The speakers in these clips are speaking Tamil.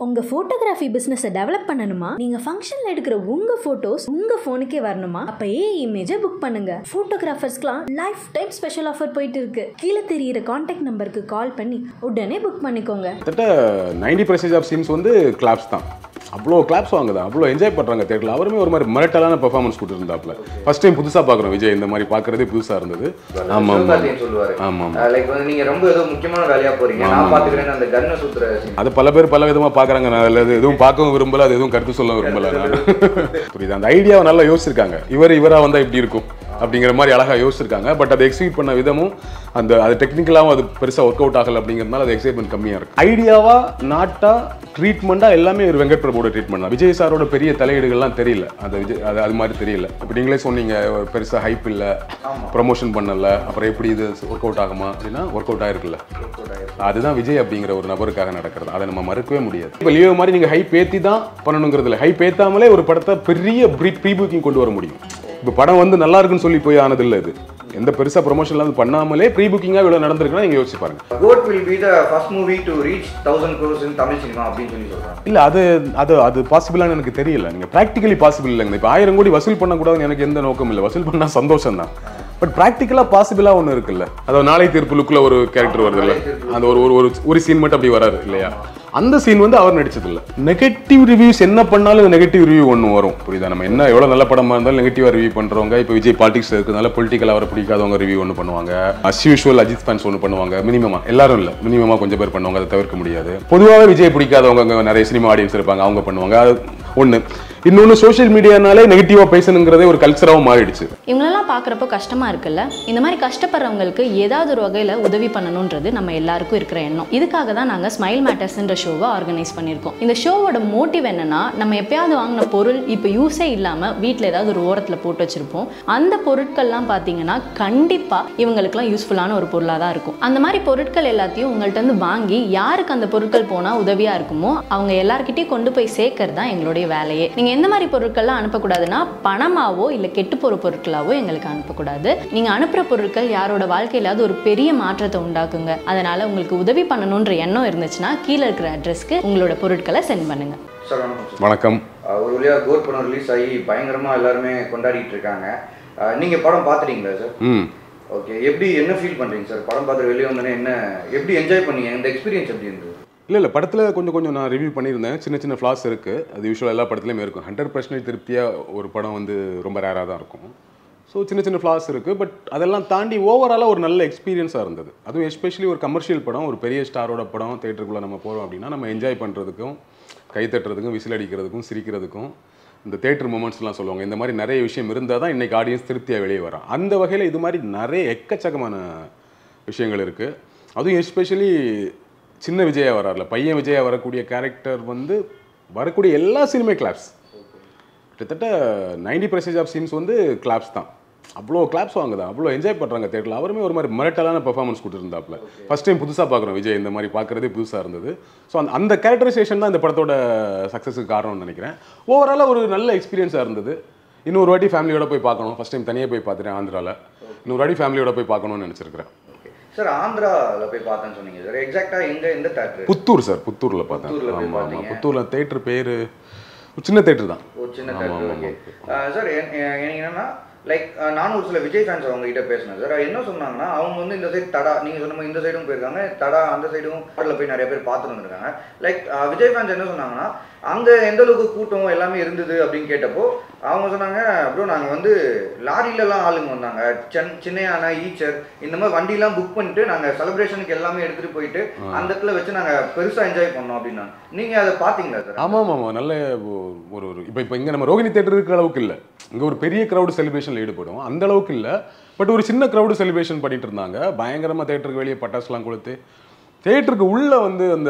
உங்கள் ஃபோட்டோகிராஃபி பிஸ்னஸை டெவலப் பண்ணணுமா நீங்கள் ஃபங்க்ஷனில் எடுக்கிற உங்கள் ஃபோட்டோஸ் உங்கள் ஃபோனுக்கே வரணுமா அப்போ ஏ இமேஜை புக் பண்ணுங்க ஃபோட்டோகிராஃபர்ஸ்க்குலாம் லைஃப் டைம் ஸ்பெஷல் ஆஃபர் போயிட்டு இருக்கு கீழே தெரியிற காண்டாக்ட் நம்பருக்கு கால் பண்ணி உடனே புக் பண்ணிக்கோங்க கிட்டத்தட்ட நைன்டி பர்சன்டேஜ் ஆஃப் சீன்ஸ் வந்து கிளாப்ஸ் தான் அவ்வளோ கிளாப்ஸ் வாங்குது அவ்வளோ என்ஜாய் பண்ணுறாங்க தேட்டரில் அவருமே ஒரு மாதிரி மிரட்டலான பெர்ஃபார்மன்ஸ் கொடுத்துருந்தாப்புல ஃபர்ஸ்ட் டைம் புதுசாக பார்க்குறோம் விஜய் இந்த மாதிரி பார்க்குறதே புதுசாக இருந்தது ஆமாம் ஆமாம் சிவகார்த்திகேயன் சொல்லுவாரு ஆமாம் லைக் வந்து நீங்க ரொம்ப ஏதோ முக்கியமான வேலையா போறீங்க நான் பாத்துக்கிறேன் அந்த கண்ணை சுத்துற scene. அது பல பேர் பல விதமாக பார்க்குறாங்க நான் அதில் அது எதுவும் பார்க்கவும் விரும்பல அது எதுவும் கருத்து சொல்ல விரும்பல நான் புரியுது அந்த ஐடியாவை நல்லா யோசிச்சிருக்காங்க இவர் இவராக வந்தால் இப்படி இருக்கும் அப்படிங்கிற மாதிரி அழகாக யோசிச்சிருக்காங்க பட் அதை எக்ஸிக்யூட் பண்ண விதமும் அந்த அது டெக்னிக்கலாகவும் அது பெருசாக ஒர்க் அவுட் ஆகல அப்படிங்கிறதுனால அது எக்ஸைட்மெண்ட் கம்மியாக இருக்கு ஐடியாவா நாட்டா ட்ரீட்மெண்ட்டாக எல்லாமே ஒரு வெங்கட் பிரபுவோட ட்ரீட்மெண்ட் தான் விஜய் சாரோட பெரிய தலையீடுகள்லாம் தெரியல அது விஜய் அது அது மாதிரி தெரியல இப்போ நீங்களே சொன்னீங்க ஒரு பெருசாக ஹைப் இல்லை ப்ரொமோஷன் பண்ணல அப்புறம் எப்படி இது ஒர்க் அவுட் ஆகுமா அப்படின்னா ஒர்க் அவுட் ஆயிருக்குல்ல அதுதான் விஜய் அப்படிங்கிற ஒரு நபருக்காக நடக்கிறது அதை நம்ம மறுக்கவே முடியாது இப்போ லியோ மாதிரி நீங்கள் ஹைப் ஏற்றி தான் பண்ணணுங்கிறது இல்லை ஹைப் ஏற்றாமலே ஒரு படத்தை பெரிய ப்ரீ ப்ரீ புக்கிங் கொண்டு வர முடியும் இப்போ படம் வந்து நல்லா இருக்குன்னு சொல்லி போய் ஆனது இல்லை இது எந்த பெருசாக ப்ரொமோஷன்லாம் அது பண்ணாமலே ப்ரீ புக்கிங்காக இவ்வளோ நடந்திருக்குன்னா நீங்கள் யோசிச்சு பாருங்க GOAT will be the first movie to reach thousand crores in Tamil cinema அப்படின்னு சொல்லி சொல்றாங்க இல்ல அது அது அது பாசிபிளான்னு எனக்கு தெரியல நீங்க ப்ராக்டிகலி பாசிபிள் இல்லைங்க இப்போ ஆயிரம் கோடி வசூல் பண்ணக்கூடாதுன்னு எனக்கு எந்த நோக்கம் இல்லை வசூல் பண்ணா சந்தோஷம் தான் பட் ப்ராக்டிக்கலாக பாசிபிளாக ஒன்று இருக்குல்ல அதாவது நாளை தீர்ப்பு லுக்கில் ஒரு கேரக்டர் வருது இல்ல அந்த ஒரு ஒரு ஒரு- ஒரு சீன் மட்டும் அப்படி வராரு இல்லையா அந்த சீன் வந்து அவர் நடிச்சது இல்ல நெகட்டிவ் ரிவ்யூஸ் என்ன பண்ணாலும் நெகட்டிவ் ரிவ்யூ ஒன்று வரும் புரியுதா நம்ம என்ன எவ்வளோ நல்ல படமா இருந்தாலும் நெகட்டிவாக ரிவ்யூ பண்றவங்க இப்போ விஜய் பாலிடிக்ஸ் இருக்கிறதுனால பொலிட்டிக்கல் அவரை பிடிக்காதவங்க ரிவ்யூ ஒன்று பண்ணுவாங்க அஸ் யூஷுவல் அஜித் ஃபேன்ஸ் ஒன்று பண்ணுவாங்க மினிமமா எல்லாரும் இல்லை மினிமமா கொஞ்சம் பேர் பண்ணுவாங்க அதை தவிர்க்க முடியாது பொதுவாகவே விஜய் பிடிக்காதவங்க அங்க நிறைய சினிமா ஆடியன்ஸ் இருப்பாங்க அவங்க பண்ணுவாங்க அது ஒன்று இன்னொன்று சோஷியல் மீடியானாலே நெகட்டிவாக பேசணுங்கிறதே ஒரு கல்ச்சராகவும் மாறிடுச்சு இவங்களெல்லாம் பார்க்குறப்போ கஷ்டமாக இருக்குல்ல இந்த மாதிரி கஷ்டப்படுறவங்களுக்கு ஏதாவது ஒரு வகையில் உதவி பண்ணணுன்றது நம்ம எல்லாருக்கும் இருக்கிற எண்ணம் இதுக்காக தான் நாங்கள் ஸ்மைல் மேட்டர்ஸ்ன்ற ஷோவை ஆர்கனைஸ் பண்ணியிருக்கோம் இந்த ஷோவோட மோட்டிவ் என்னன்னா நம்ம எப்பயாவது வாங்கின பொருள் இப்போ யூஸே இல்லாமல் வீட்டில் ஏதாவது ஒரு ஓரத்தில் போட்டு வச்சுருப்போம் அந்த பொருட்கள்லாம் பார்த்தீங்கன்னா கண்டிப்பாக இவங்களுக்குலாம் யூஸ்ஃபுல்லான ஒரு பொருளாக தான் இருக்கும் அந்த மாதிரி பொருட்கள் எல்லாத்தையும் உங்கள்ட்ட இருந்து வாங்கி யாருக்கு அந்த பொருட்கள் போனால் உதவியாக இருக்குமோ அவங்க எல்லார்கிட்டயும் கொண்டு போய் சேர்க்கறது தான் எங்களுடைய வேலையே நீங்கள் எந்த மாதிரி பொருட்கள்லாம் அனுப்பக்கூடாதுன்னா பணமாவோ இல்லை கெட்டு போகிற பொருட்களாவோ எங்களுக்கு அனுப்பக்கூடாது நீங்கள் அனுப்புகிற பொருட்கள் யாரோட வாழ்க்கையிலாவது ஒரு பெரிய மாற்றத்தை உண்டாக்குங்க அதனால் உங்களுக்கு உதவி பண்ணணுன்ற எண்ணம் இருந்துச்சுன்னா கீழே இருக்கிற அட்ரஸ்க்கு உங்களோட பொருட்களை சென்ட் பண்ணுங்கள் சார் வணக்கம் சார் வணக்கம் அஹ் ஒரு வழியா கோட் படம் ரிலீஸ் ஆகி பயங்கரமா எல்லாருமே கொண்டாடிட்டு இருக்காங்க அஹ் நீங்க படம் பாத்துட்டீங்களா சார் ம் ஓகே எப்படி என்ன ஃபீல் பண்றீங்க சார் படம் பார்த்து வெளியே வந்தோடனே என்ன எப்படி என்ஜாய் பண்ணீங்க இந்த எக்ஸ்பீரியன்ஸ் எப்படி இருந்தது இல்லை இல்லை படத்தில் கொஞ்சம் கொஞ்சம் நான் ரிவ்யூ பண்ணியிருந்தேன் சின்ன சின்ன ஃப்ளாஸ் இருக்குது அது யூஸ்வலாக எல்லா படத்துலையுமே இருக்கும் ஹண்ட்ரட் பர்சன்டேஜ் திருப்தியாக ஒரு படம் வந்து ரொம்ப ரேராக தான் இருக்கும் ஸோ சின்ன சின்ன ஃப்ளாஸ் இருக்குது பட் அதெல்லாம் தாண்டி ஓவராலாக ஒரு நல்ல எக்ஸ்பீரியன்ஸாக இருந்தது அதுவும் எஸ்பெஷலி ஒரு கமர்ஷியல் படம் ஒரு பெரிய ஸ்டாரோட படம் தேட்டருக்குள்ளே நம்ம போகிறோம் அப்படின்னா நம்ம என்ஜாய் பண்ணுறதுக்கும் கை தட்டுறதுக்கும் விசில் அடிக்கிறதுக்கும் சிரிக்கிறதுக்கும் இந்த தேட்டர் மூமெண்ட்ஸ்லாம் சொல்லுவாங்க இந்த மாதிரி நிறைய விஷயம் இருந்தால் தான் இன்றைக்கி ஆடியன்ஸ் திருப்தியாக வெளியே வரும் அந்த வகையில் இது மாதிரி நிறைய எக்கச்சக்கமான விஷயங்கள் இருக்குது அதுவும் எஸ்பெஷலி சின்ன விஜயா வரார்ல பையன் விஜயா வரக்கூடிய கேரக்டர் வந்து வரக்கூடிய எல்லா சினிமே கிளாப்ஸ் கிட்டத்தட்ட நைன்டி பர்சன்டேஜ் ஆஃப் சீன்ஸ் வந்து கிளாப்ஸ் தான் அவ்வளோ கிளாப்ஸ் வாங்குதான் அவ்வளோ என்ஜாய் பண்ணுறாங்க தேட்டரில் அவருமே ஒரு மாதிரி மிரட்டலான பெர்ஃபார்மன்ஸ் கொடுத்துருந்தாப்புல ஃபர்ஸ்ட் டைம் புதுசாக பார்க்குறோம் விஜய் இந்த மாதிரி பார்க்குறதே புதுசாக இருந்தது ஸோ அந்த அந்த கேரக்டரைசேஷன் தான் இந்த படத்தோட சக்ஸஸுக்கு காரணம்னு நினைக்கிறேன் ஓவராலாக ஒரு நல்ல எக்ஸ்பீரியன்ஸாக இருந்தது இன்னொரு வாட்டி ஃபேமிலியோட போய் பார்க்கணும் ஃபர்ஸ்ட் டைம் தனியாக போய் பார்த்துட்டேன் ஆந்திராவில் இன்னொரு வாட்டி ஃபேமிலியோட போய் பார்க்கணும்னு நினச்சிருக்கிறேன் சார் ஆந்திராவில் போய் பார்த்தேன்னு சொன்னீங்க சார் எக்ஸாக்டா எங்க எந்த தேட்டர் புத்தூர் சார் புத்தூரில் பார்த்தேன் புத்தூர்ல போய் ஆமாம் ஆமாம் பார்த்தீங்க. புத்தூரில் தேட்டர் பேர் சின்ன தேட்டர் தான் ஒரு சின்ன ஆமா, தேட்டர் ஆமா, ஓகே சார் எனக்கு என்னன்னா லைக் நானும் ஒரு சில விஜய் ஃபேன்ஸ் அவங்க கிட்ட பேசினேன் சார் என்ன சொன்னாங்கன்னா அவங்க வந்து இந்த சைடு தடா நீங்க சொன்ன மாதிரி இந்த சைடும் போயிருக்காங்க தடா அந்த சைடும் அதில் போய் நிறைய பேர் பார்த்துட்டு வந்திருக்காங்க லைக் விஜய் ஃபேன்ஸ் என்ன சொன்னாங்கன்னா அங்க எந்த அளவுக்கு கூட்டம் எல்லாமே இருந்தது அப்படின்னு கேட்டப்போ அவங்க சொன்னாங்க ப்ரோ நாங்க வந்து லாரிலலாம் ஆளுங்க வந்தாங்க சென் சின்னையான ஈச்சர் இந்த மாதிரி வண்டிலாம் புக் பண்ணிட்டு நாங்க செலிப்ரேஷனுக்கு எல்லாமே எடுத்துட்டு போயிட்டு அந்த இடத்துல வச்சு நாங்க பெருசா என்ஜாய் பண்ணோம் அப்படின்னா நீங்க அதை பாத்தீங்களா சார் ஆமாம் ஆமாம் நல்ல ஒ- ஒரு ஒரு இப்போ இப்போ இங்கே நம்ம ரோகிணி தேட்டர் இருக்கிற அளவுக்கு இல்லை இங்கே ஒரு பெரிய க்ரௌடு செலிப்ரேஷனில் ஈடுபடும் அந்த அளவுக்கு இல்லை பட் ஒரு சின்ன க்ரௌடு செலிப்ரேஷன் பண்ணிட்டு இருந்தாங்க பயங்கரமாக தேட்டருக்கு வெளியே பட்டாசுலாம் கொளுத்து தேட்டருக்கு உள்ளே வந்து அந்த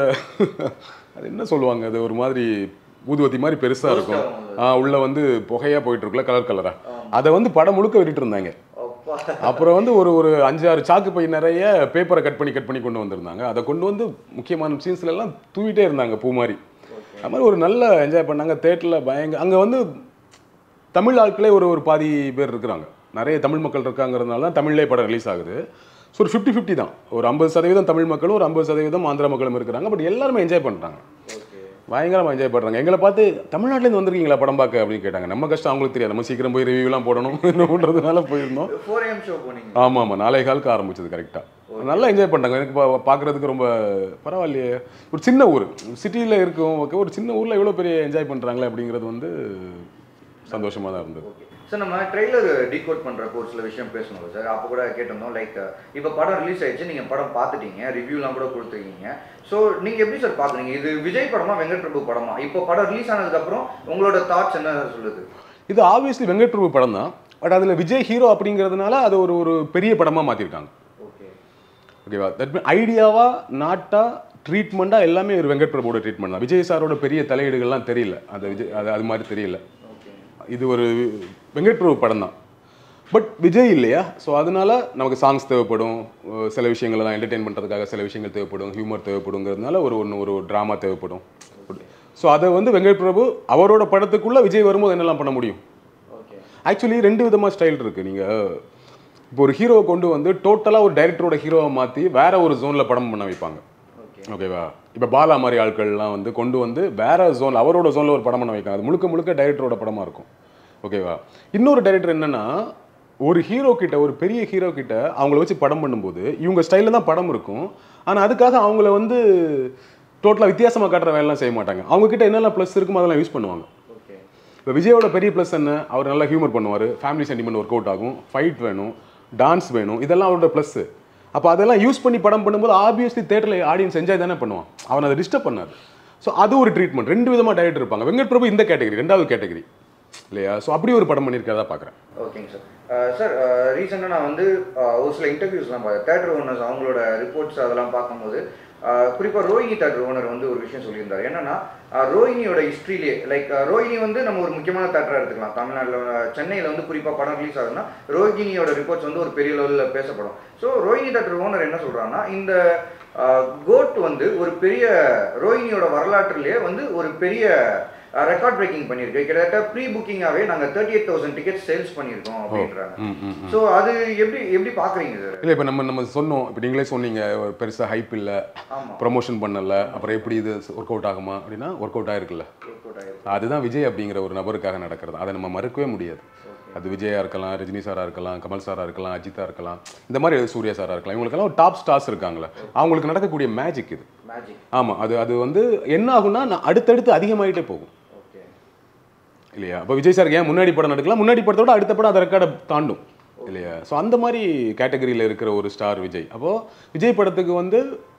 அது என்ன சொல்லுவாங்க அது ஒரு மாதிரி ஊதுவத்தி மாதிரி பெருசாக இருக்கும் ஆ, உள்ள வந்து புகையாக போயிட்டு இருக்குல்ல கலர் கலராக அதை வந்து படம் முழுக்க விட்டுட்டு இருந்தாங்க அப்பா அப்புறம் வந்து ஒரு ஒரு அஞ்சு ஆறு சாக்கு பை நிறைய பேப்பரை கட் பண்ணி கட் பண்ணி கொண்டு வந்திருந்தாங்க அதை கொண்டு வந்து முக்கியமான சீன்ஸ்ல எல்லாம் தூவிட்டே இருந்தாங்க பூ மாதிரி அது மாதிரி ஒரு நல்ல என்ஜாய் பண்ணாங்க தேட்டரில் பயங்க அங்கே வந்து தமிழ் ஆட்களே ஒரு ஒரு பாதி பேர் இருக்கிறாங்க நிறைய தமிழ் மக்கள் இருக்காங்கிறதுனால தான் தமிழ்லேயே படம் ரிலீஸ் ஆகுது ஸோ ஒரு ஃபிஃப்டி ஃபிஃப்டி தான் ஒரு ஐம்பது சதவீதம் தமிழ் மக்களும் ஒரு ஐம்பது சதவீதம் ஆந்திரா மக்களும் இருக்கிறாங்க பட் எல்லாருமே என்ஜாய் பண்ணுறாங்க பயங்கரமாக என்ஜாய் பண்ணுறாங்க எங்களை பார்த்து தமிழ்நாட்டிலேருந்து வந்திருக்கீங்களா படம் பார்க்க அப்படின்னு கேட்டாங்க நம்ம கஷ்டம் அவங்களுக்கு தெரியாது நம்ம சீக்கிரம் போய் ரிவ்யூலாம் போடணும் என்னன்றதுனால போயிருந்தோம் ஃபோர் ஏஎம் ஷோ போனீங்க ஆமாம் ஆமாம் நாளை காலுக்கு ஆரம்பிச்சது கரெக்டாக நல்லா என்ஜாய் பண்ணாங்க எனக்கு பா- பார்க்கறதுக்கு ரொம்ப பரவாயில்லையே ஒரு சின்ன ஊர் சிட்டியில் இருக்கும் ஓகே ஒரு சின்ன ஊரில் எவ்வளோ பெரிய என்ஜாய் பண்ணுறாங்களே அப்படிங்கிறது வந்து சந்தோஷமாக தான் இருந்தது ஓகே சார் நம்ம ட்ரெய்லர் டீகோட் பண்ணுறப்போ ஒரு சில விஷயம் பேசணும் சார் அப்போ கூட கேட்டிருந்தோம் லைக் இப்போ படம் ரிலீஸ் ஆயிடுச்சு நீங்கள் படம் பார்த்துட்டீங்க ரிவ்யூலாம் கூட கொடுத்துருக்கீங்க ஸோ நீங்கள் எப்படி சார் பார்க்குறீங்க இது விஜய் படமா வெங்கட் பிரபு படமா இப்போ படம் ரிலீஸ் ஆனதுக்கப்புறம் உங்களோட தாட்ஸ் என்ன சொல்லுது இது ஆப்வியஸ்லி வெங்கட் பிரபு படம் தான் பட் அதில் விஜய் ஹீரோ அப்படிங்கிறதுனால அது ஒரு ஒரு பெரிய படமாக மாற்றிருக்காங்க ஓகே ஓகேவா தட் மீன் ஐடியாவா நாட்டா ட்ரீட்மெண்ட்டாக எல்லாமே ஒரு வெங்கட் பிரபுவோட ட்ரீட்மெண்ட் தான் விஜய் சாரோட பெரிய தலையீடுகள்லாம் தெரியல அது விஜய் அது அது மாதிரி தெரியல ஓகே இது ஒரு வெங்கட் பிரபு படம் தான் பட் விஜய் இல்லையா ஸோ அதனால நமக்கு சாங்ஸ் தேவைப்படும் அஹ் சில விஷயங்களெல்லாம் என்டர்டெயின் பண்ணுறதுக்காக சில விஷயங்கள் தேவைப்படும் ஹியூமர் தேவைப்படுங்கிறதுனால ஒரு ஒன்று ஒரு ட்ராமா தேவைப்படும் ஸோ அதை வந்து வெங்கட் பிரபு அவரோட படத்துக்குள்ளே விஜய் வரும்போது என்னெல்லாம் பண்ண முடியும் ஓகே ஆக்சுவலி ரெண்டு விதமாக ஸ்டைல் இருக்குது நீங்கள் இப்போ ஒரு ஹீரோவை கொண்டு வந்து டோட்டலாக ஒரு டைரக்டரோட ஹீரோவை மாற்றி வேற ஒரு ஜோனில் படம் பண்ண வைப்பாங்க ஓகே ஓகேவா இப்போ பாலா மாதிரி ஆட்கள்லாம் வந்து கொண்டு வந்து வேற ஜோன் அவரோட ஜோனில் ஒரு படம் பண்ண வைக்காங்க அது முழுக்க முழுக்க டைரக்டரோட படமாக இருக்கும் ஓகேவா இன்னொரு டைரக்டர் என்னன்னா ஒரு ஹீரோ கிட்ட ஒரு பெரிய ஹீரோ கிட்ட அவங்கள வச்சு படம் பண்ணும்போது இவங்க ஸ்டைலில் தான் படம் இருக்கும் ஆனால் அதுக்காக அவங்கள வந்து டோட்டலாக வித்தியாசமாக காட்டுற வேலைலாம் செய்ய மாட்டாங்க அவங்க கிட்ட என்னெல்லாம் ப்ளஸ் இருக்குமோ அதெல்லாம் யூஸ் பண்ணுவாங்க ஓகே இப்போ விஜயோட பெரிய ப்ளஸ் என்ன அவர் நல்லா ஹியூமர் பண்ணுவார் ஃபேமிலி சென்டிமெண்ட் ஒர்க் அவுட் ஆகும் ஃபைட் வேணும் டான்ஸ் வேணும் இதெல்லாம் அவரோட ப்ளஸ் அப்போ அதெல்லாம் யூஸ் பண்ணி படம் பண்ணும்போது ஆப்வியஸ்லி தேட்டரில் ஆடியன்ஸ் என்ஜாய் தானே பண்ணுவான் அவன் அதை டிஸ்டர்ப் பண்ணாது ஸோ அது ஒரு ட்ரீட்மெண்ட் ரெண்டு விதமாக டைரக்டர் இருப்பாங்க வெங்கட் பிரபு இந்த கேட்டகரி ரெண்டாவது கேட்டகரி இல்லையா ஸோ அப்படி ஒரு படம் பண்ணியிருக்கிறதா பார்க்குறேன் ஓகேங்க சார் சார் ரீசெண்டாக நான் வந்து அஹ், ஒரு சில இன்டர்வியூஸ்லாம் பார்த்தேன் தேட்டர் ஓனர்ஸ் அவங்களோட ரிப்போர்ட்ஸ் அதெல்லாம் பார்க்கும்போது குறிப்பாக ரோஹினி தேட்டர் ஓனர் வந்து ஒரு விஷயம் சொல்லியிருந்தார் என்னன்னா அஹ், ரோஹினியோட ஹிஸ்ட்ரியிலே லைக் ரோஹினி வந்து நம்ம ஒரு முக்கியமான தேட்டராக எடுத்துக்கலாம் தமிழ்நாட்டில் சென்னையில் வந்து குறிப்பாக படம் ரிலீஸ் ஆகுதுன்னா ரோஹினியோட ரிப்போர்ட்ஸ் வந்து ஒரு பெரிய லெவலில் பேசப்படும் ஸோ ரோஹினி தேட்டர் ஓனர் என்ன சொல்கிறாங்கன்னா இந்த கோட் வந்து ஒரு பெரிய ரோஹினியோட வரலாற்றுலேயே வந்து ஒரு பெரிய ரெக்கார்ட் பிரேக்கிங் பண்ணியிருக்கு கிட்டத்தட்ட ப்ரீ புக்கிங்காகவே நாங்கள் thirty eight thousand ticket sales பண்ணியிருக்கோம் அப்படின்றாங்க ம் ம் ம். ஸோ அது எப்படி எப்படி பார்க்குறீங்க சார் இல்லை இப்போ நம்ம நம்ம சொன்னோம் இப்போ நீங்களே சொன்னீங்க ஒரு பெருசாக ஹைப் இல்லை ஆமாம் ப்ரொமோஷன் பண்ணல அப்புறம் எப்படி இது ஒர்க் அவுட் ஆகுமா அப்படின்னா ஒர்க் அவுட் ஆயிருக்குல்ல ஒர்க் அவுட் ஆயிருக்கு அதுதான் விஜய் அப்படிங்கிற ஒரு நபருக்காக நடக்கிறது அதை நம்ம மறுக்கவே முடியாது அது விஜயா இருக்கலாம் ரஜினி சாரா இருக்கலாம் கமல் சாரா இருக்கலாம் அஜித்தா இருக்கலாம் இந்த மாதிரி சூர்யா சாரா இருக்கலாம் இவங்களுக்கெல்லாம் ஒரு டாப் ஸ்டார்ஸ் இருக்காங்களே அவங்களுக்கு நடக்கக்கூடிய மேஜிக் இது மேஜிக் ஆமாம் அது அது வந்து என்ன ஆகும்னா நான் அடுத்தடுத்து அதிகமாயிட்டே போகும் ஓகே இல்லையா அப்போ விஜய் சாருக்கு ஏன் முன்னாடி படம் நடக்கலாம் முன்னாடி படத்தை விட அடுத்த படம் அதை ரெக்கார்டை தாண்டும் இல்லையா ஸோ அந்த மாதிரி கேட்டகரியில் இருக்கிற ஒரு ஸ்டார் விஜய் அப்போது விஜய் படத்துக்கு வந்து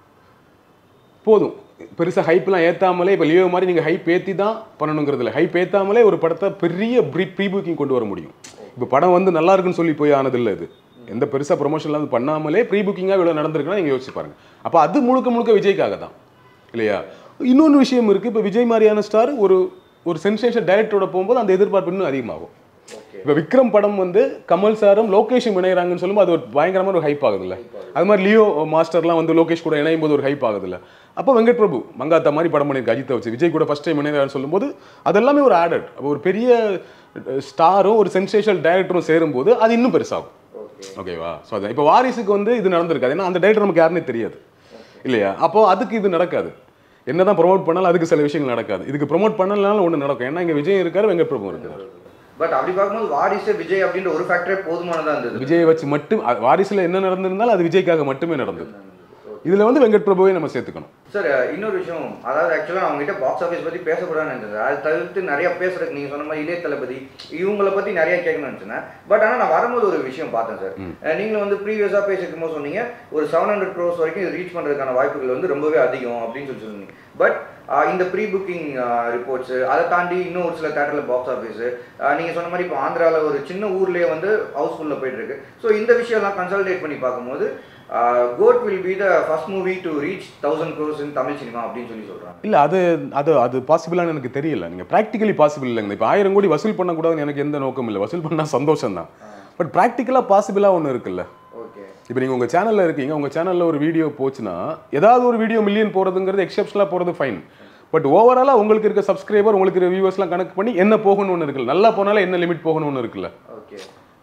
போதும் பெருசாக ஹைப்லாம் ஏற்றாமலே இப்போ லியோ மாதிரி நீங்கள் ஹைப் ஏற்றி தான் பண்ணணுங்கிறது இல்லை ஹைப் ஏற்றாமலே ஒரு படத்தை பெரிய ப்ரீ ப்ரீ புக்கிங் கொண்டு வர முடியும் இப்போ படம் வந்து நல்லா இருக்குன்னு சொல்லி போய் ஆனதில்லை இது எந்த பெருசாக ப்ரொமோஷன்லாம் பண்ணாமலே ப்ரீ புக்கிங்காக இவ்வளோ நடந்திருக்குன்னா நீங்கள் யோசிச்சு பாருங்க அப்போ அது முழுக்க முழுக்க விஜய்க்காக தான் இல்லையா இன்னொன்று விஷயம் இருக்குது இப்போ விஜய் மாதிரியான ஸ்டார் ஒரு ஒரு சென்சேஷன் டைரக்டரோட போகும்போது அந்த எதிர்பார்ப்பு இன்னும் அதிகமாகும் ஓகே இப்போ விக்ரம் படம் வந்து கமல் சாரும் லோகேஷும் இணையறாங்கன்னு சொல்லும்போது அது ஒரு பயங்கரமான ஒரு ஹைப் ஆகுதுல்ல அது மாதிரி லியோ மாஸ்டர்லாம் வந்து லோகேஷ் கூட இணையும் போது ஒரு ஹைப் ஆகுதுல்ல அப்போ வெங்கட் பிரபு மங்காத்தா மாதிரி படம் பண்ணியிருக்கு அஜித்தை வச்சு விஜய் கூட ஃபர்ஸ்ட் டைம் இணையறான்னு சொல்லும்போது அதெல்லாமே ஒரு ஆடட் அப்போ ஒரு பெரிய ஸ்டாரும் ஒரு சென்சேஷனல் டைரக்டரும் சேரும்போது அது இன்னும் பெருசாகும் ஓகே ஓகேவா ஸோ அதான் இப்போ வாரிசுக்கு வந்து இது நடந்திருக்காது ஏன்னா அந்த டைரக்டர் நமக்கு யாருன்னே தெரியாது இல்லையா அப்போ அதுக்கு இது நடக்காது என்னதான் ப்ரோமோட் பண்ணாலும் அதுக்கு சில விஷயங்கள் நடக்காது இதுக்கு ப்ரோமோட் பண்ணலனாலும் ஒன்று நடக்கும் ஏன்னா இங்கே விஜய் இருக்காரு வெங்கட் பிரபு இருக்காரு பட் அப்படி பார்க்கும்போது வாரிசு விஜய் அப்படின்ற ஒரு ஃபேக்டரே போதுமானதா இருந்தது விஜயை வச்சு மட்டும் அ- வாரிசுல என்ன நடந்திருந்தாலும் அது விஜய்க்காக மட்டுமே நடந்தது இதுல வந்து வெங்கட் பிரபுவை நம்ம சேர்த்துக்கணும் சார் இன்னொரு விஷயம் அதாவது ஆக்சுவலாக அவங்க கிட்ட பாக்ஸ் ஆஃபீஸ் பற்றி பேசக்கூடாதுன்னு நினைச்சது அது தவிர்த்து நிறைய பேசுறதுக்கு நீங்கள் சொன்ன மாதிரி இளைய தளபதி இவங்கள பற்றி நிறைய கேட்கணும்னு நினச்சேன் பட் ஆனால் நான் வரும்போது ஒரு விஷயம் பார்த்தேன் சார் அஹ் நீங்களும் வந்து ப்ரீவியஸாக பேசிக்கும் போது சொன்னீங்க ஒரு செவன் ஹண்ட்ரட் க்ரோஸ் வரைக்கும் இது ரீச் பண்ணுறதுக்கான வாய்ப்புகள் வந்து ரொம்பவே அதிகம் அப்படின்னு சொல்லி சொன்னீங்க பட் இந்த ப்ரீ புக்கிங் ரிப்போர்ட்ஸ் அதை தாண்டி இன்னும் ஒரு சில தேட்டரில் பாக்ஸ் ஆஃபீஸு நீங்கள் சொன்ன மாதிரி இப்போ ஆந்திராவில் ஒரு சின்ன ஊர்லேயே வந்து ஹவுஸ்ஃபுல்லில் போயிட்டு இருக்கு ஸோ இந்த விஷயம்லாம் கன்சல்டேட் பண்ணி பார்க்கும்போது GOAT will be the first movie to reach thousand crores in Tamil cinema அப்படின்னு சொல்லி சொல்கிறாங்க இல்ல அது அது அது பாசிபிளான்னு எனக்கு தெரியல நீங்க ப்ராக்டிகலி பாசிபிள் இல்லைங்க இப்போ ஆயிரம் கோடி வசூல் பண்ணக்கூடாதுன்னு எனக்கு எந்த நோக்கம் இல்லை வசூல் பண்ணா சந்தோஷம் தான் பட் ப்ராக்டிக்கலாக பாசிபிளாக ஒன்று இருக்குல்ல ஓகே இப்போ நீங்கள் உங்கள் சேனலில் இருக்கீங்க உங்கள் சேனலில் ஒரு வீடியோ போச்சுன்னா ஏதாவது ஒரு வீடியோ மில்லியன் போகிறதுங்கிறது எக்ஸப்ஷனலாக போகிறது ஃபைன் பட் ஓவராலாக உங்களுக்கு இருக்க சப்ஸ்கிரைபர் உங்களுக்கு இருக்க வியூவர்ஸ்லாம் கணக்கு பண்ணி என்ன போகணும்னு ஒன்று இருக்குல்ல நல்லா போனாலும் என்ன லிமிட் போகணும்னு ஒன்று இருக்குல்ல ஓகே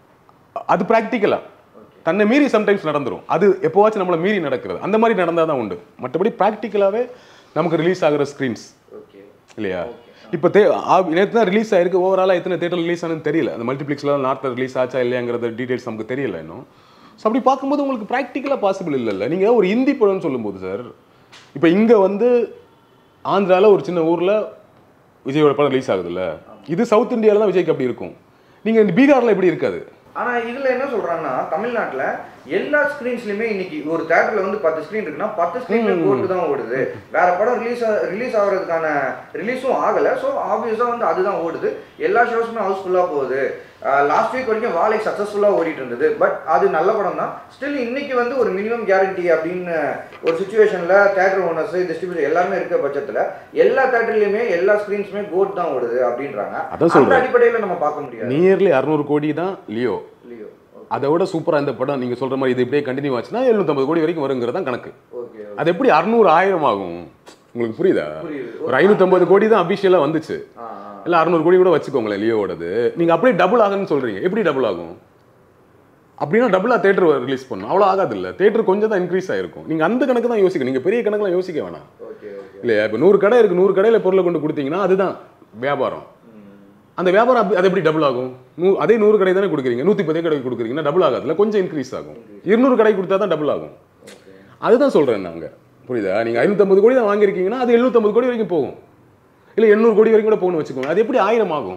அது ப்ராக்டிக்கலாக தன்னை மீறி சம்டைம்ஸ் நடந்துரும் அது எப்போவாச்சும் நம்மளை மீறி நடக்கிறது அந்த மாதிரி நடந்தால் தான் உண்டு மற்றபடி ப்ராக்டிக்கலாகவே நமக்கு ரிலீஸ் ஆகிற ஸ்க்ரீன்ஸ் ஓகே இல்லையா இப்போ தே நேற்று தான் ரிலீஸ் ஆயிருக்கு ஓவராலாக எத்தனை தேட்டர் ரிலீஸ் ஆனதுன்னு தெரியல அந்த மல்டிப்ளெக்ஸில் நார்த்தில் ரிலீஸ் ஆச்சா இல்லையாங்கிறது டீடைல்ஸ் நமக்கு தெரியல இன்னும் ஸோ அப்படி பார்க்கும்போது உங்களுக்கு ப்ராக்டிக்கலாக பாசிபிள் இல்லைல்ல நீங்கள் ஒரு ஹிந்தி படம்னு சொல்லும்போது சார் இப்போ இங்கே வந்து ஆந்திராவில் ஒரு சின்ன ஊரில் விஜயோட படம் ரிலீஸ் ஆகுதுல்ல இது சவுத் இந்தியாவில் தான் விஜய்க்கு அப்படி இருக்கும் நீங்கள் பீகாரில் எப்படி இருக்காது ஆனா இதுல என்ன சொல்றாங்கன்னா தமிழ்நாட்டுல எல்லா ஸ்கிரீன்ஸ்லயுமே இன்னைக்கு ஒரு தேட்டர்ல வந்து பத்து ஸ்கிரீன் இருக்குன்னா பத்து ஸ்கிரீன்ல போட்டு தான் ஓடுது வேற படம் ரிலீஸ் ரிலீஸ் ஆகுறதுக்கான ரிலீஸும் ஆகல ஸோ ஆப்வியஸா வந்து அதுதான் ஓடுது எல்லா ஷோஸுமே ஹவுஸ்ஃபுல்லா போகுது லாஸ்ட் வீக் வரைக்கும் வாழை சக்ஸஸ்ஃபுல்லாக ஓடிட்டு இருந்தது பட் அது நல்ல படம் தான் ஸ்டில் இன்னைக்கு வந்து ஒரு மினிமம் கேரண்டி அப்படின்னு ஒரு சுச்சுவேஷன்ல தேட்டர் ஓனர்ஸ் டிஸ்ட்ரிபியூட்டர் எல்லாருமே இருக்க பட்சத்துல எல்லா தேட்டர்லயுமே எல்லா ஸ்கிரீன்ஸுமே கோட் தான் ஓடுது அப்படின்றாங்க அதான் அந்த சொல்றேன். அடிப்படையில நம்ம பார்க்க முடியாது நியர்லி அறநூறு கோடி தான் லியோ இல்லையோ அதை விட சூப்பராக இந்த படம் நீங்கள் சொல்கிற மாதிரி இது இப்படியே கண்டினியூ ஆச்சுன்னா எழுநூத்தம்பது கோடி வரைக்கும் வருங்கிறது தான் கணக்கு ஓகே அது எப்படி அறுநூறு ஆயிரம் ஆகும் உங்களுக்கு புரியுதா புரியுது. ஒரு ஐநூற்றம்பது கோடி தான் அபிஷியலாக வந்துச்சு ஆ ஆ. இல்லை அறுநூறு கோடி கூட வச்சுக்கோங்களேன் லியோவோடது நீங்கள் அப்படியே டபுள் ஆகுன்னு சொல்கிறீங்க எப்படி டபுள் ஆகும் அப்படின்னா டபுளாக தேட்டர் ரிலீஸ் பண்ணும் அவ்வளோ ஆகாது இல்லை தேட்டர் கொஞ்சம் தான் இன்க்ரீஸ் ஆயிருக்கும் நீங்கள் அந்த கணக்கு தான் யோசிக்கணும் நீங்கள் பெரிய கணக்கெலாம் யோசிக்க வேணாம் ஓகே ஓகே இல்லையா இப்போ நூறு கடை இருக்குது நூறு கடையில் பொருளை கொண்டு கொடுத்தீங்கன்னா அதுதான் வியாபாரம் அந்த வியாபாரம் அப்படி- அது எப்படி டபுள் ஆகும் நூ அதே நூறு கடை தானே கொடுக்குறீங்க நூற்றி பத்தே கடைக்கு கொடுக்குறீங்கன்னா டபுள் ஆகாதுல்ல கொஞ்சம் இன்க்ரீஸ் ஆகும் இருநூறு கடை கொடுத்தா தான் டபுள் ஆகும் அதுதான் சொல்கிறேன் நாங்கள் புரியுதா நீங்கள் ஐநூற்றம்பது கோடி தான் வாங்கியிருக்கீங்கன்னா அது எழுநூற்றம்பது கோடி வரைக்கும் போகும் இல்லை எண்ணூறு கோடி வரைக்கும் கூட போகணும்னு வச்சுக்கோங்க அது எப்படி ஆயிரம் ஆகும்